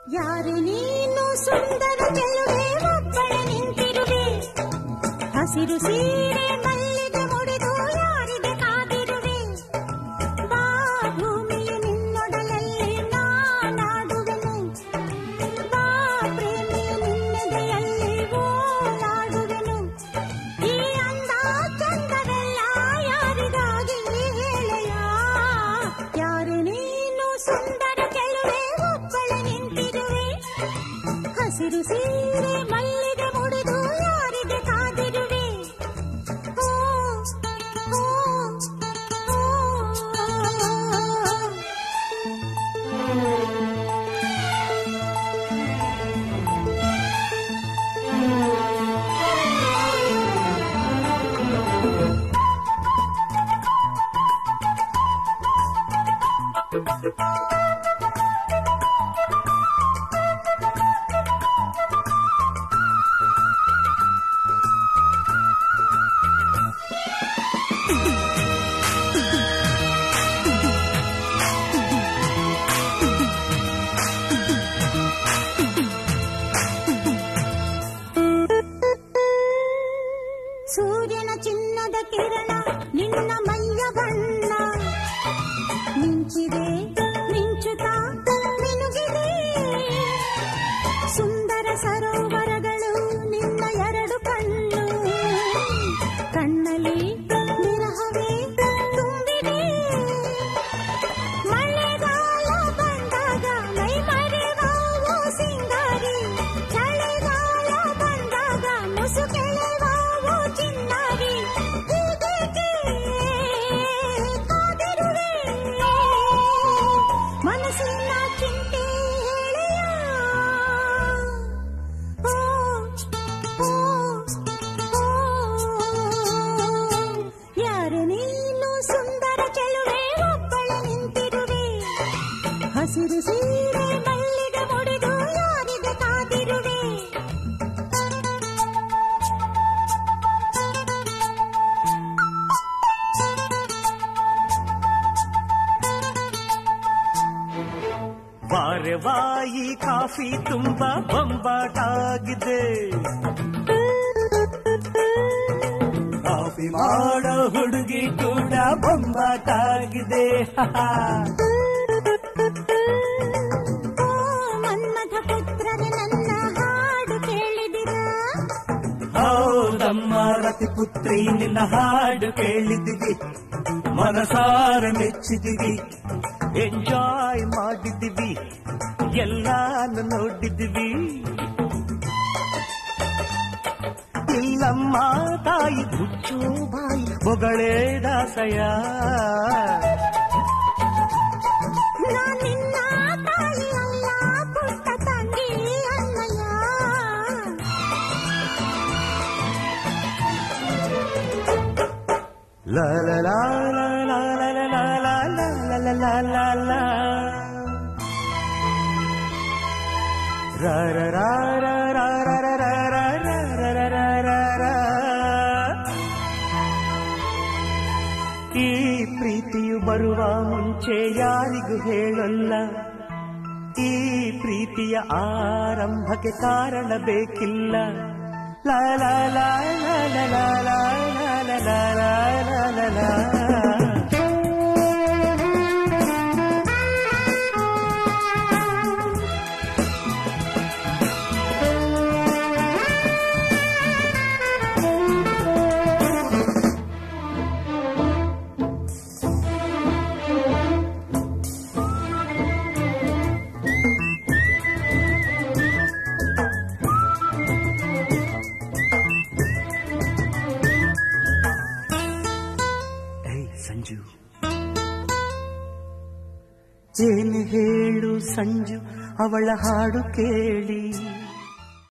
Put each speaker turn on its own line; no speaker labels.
ಯಾರು ನೀನು ಸುಂದರ ಚೆಲುವೆ ಒಬ್ಬಳೆ ನಿಂತಿರುವೆ ಹಸಿರು ಸೀರೆ ಮಲ್ಲಿಗೆ ಮುಡಿದು ಯಾರಿಗೆ ಕಾದಿರುವೆ ಬಾ ಭೂಮಿಯು ನಿನ್ನೊಡಲಲ್ಲಿ ನಾನಾಡುವೆನು ಬಾ ಪ್ರೇಮಿಯು ನಿನ್ನೆದೆಯಲ್ಲಿ ಓಲಾಡುವೆನು ಈ ಅಂದ ಚಂದವೆಲ್ಲ ಯಾರಿಗಾಗಿ ಹೇಳೆಯ ಯಾರು ನೀನು ಸುಂದರ ಚೆಲುವೆ ಒಬ್ಬಳೆ ನಿಂತಿರುವೆ ಹಸಿರು ಸೀರೆ ಮಲ್ಲಿಗೆ ಮುಡಿದು ಯಾರಿಗೆ ಕಾದಿರುವೆ ಓ, ಓ, ಓ. ಸೂರ್ಯನ ಚಿನ್ನದ ಕಿರಣ ನಿನ್ನ ಮೈಯ ಬಣ್ಣ ಮಿಂಚಿದೆ ಮಿಂಚುತ್ತ ಮಿನುಗಿದೆ ಸುಂದರ ಸರೋವರಗಳು ನಿನ್ನ ಎರಡು ಕಣ್ಣು ಕಣ್ಣಲ್ಲಿ ವಿರಹವೇ ತುಂಬಿದೆ ಮಳೆಗಾಲ ಬಂದಾಗ ಮೈ ಮರೆವಾವು ಸಿಂಗಾರಿ ಚಳಿಗಾಲ ಬಂದಾಗ ಮುಸುಕೆಳೆವಾವು ಚಿನ್ನಾರಿ ಹೀಗೇಕೆ ಕಾದಿರುವೆ ಮನಸ್ಸಿನ ಚಿಂತೆ ಹೇಳೆಯ ಓ ಓ ಓ ಯಾರು ನೀನು ಸುಂದರ ಚೆಲುವೆ ಒಬ್ಬಳೆ ನಿಂತಿರುವೆ ಹಸಿರು ಸೀರೆ ಮಲ್ಲಿಗೆ ಮುಡಿದು ಯಾರಿಗೆ ಕಾದಿರುವೆ
ಬಾರೆ ವಾಯಿ ಕಾಫಿ ತುಂಬಾ ಬೊಂಬಾಟಾಗಿದೆ ಕಾಫಿ ಮಾಡೋ ಹುಡುಗಿ ಕೂಡ ಬೊಂಬಾಟಾಗಿದೆ
ಓ ಮನ್ಮಥ ಪುತ್ರರೇ ನನ್ನ ಹಾಡು ಕೇಳಿದಿರ
ಹೌದಮ್ಮ ರತಿ ಪುತ್ರಿ ನಿನ್ನ ಹಾಡು ಕೇಳಿದಿವಿ ಮನಸಾರ ಮೆಚ್ಚಿದಿವಿ ಎಂಜಾಯ್ ಮಾಡಿದಿವಿ ಎಲ್ಲಾನು ನೋಡಿದಿವಿ ಇಲ್ಲಮ್ಮ ತಾಯಿ ಹುಚ್ಚು ಬಾಯಿ ಬೊಗಳೇ ದಾಸಯ
ನಾನ್ ನಿನ್ನ ತಾಯಿ ಅಲ್ಲ ಪುಟ್ಟ ತಂಗಿ ಅಣ್ಣಯ್ಯ
La la la la la la la la la la la la la la Ra ra ra ra ra ra ra ra ra ra ra ra ra ra ಈ ಪ್ರೀತಿಯು ಬರುವ ಮುಂಚೆ ಯಾರಿಗೂ ಹೇಳಲ್ಲ ಈ ಪ್ರೀತಿಯ ಆರಂಭಕ್ಕೆ ಕಾರಣ ಬೇಕಿಲ್ಲ ಲಾ ಲಾ ಲಾ ಲಾ ಲಾ ಲಾ ಲಾ ಲಾ ಲಾ ಲಾ ಲಾ ಲಾ ಲಾ ಲಾ. ಏಯ್ ಸಂಜು ಏನು ಹೇಳು ಸಂಜು ಅವಳ ಹಾಡು ಕೇಳಿ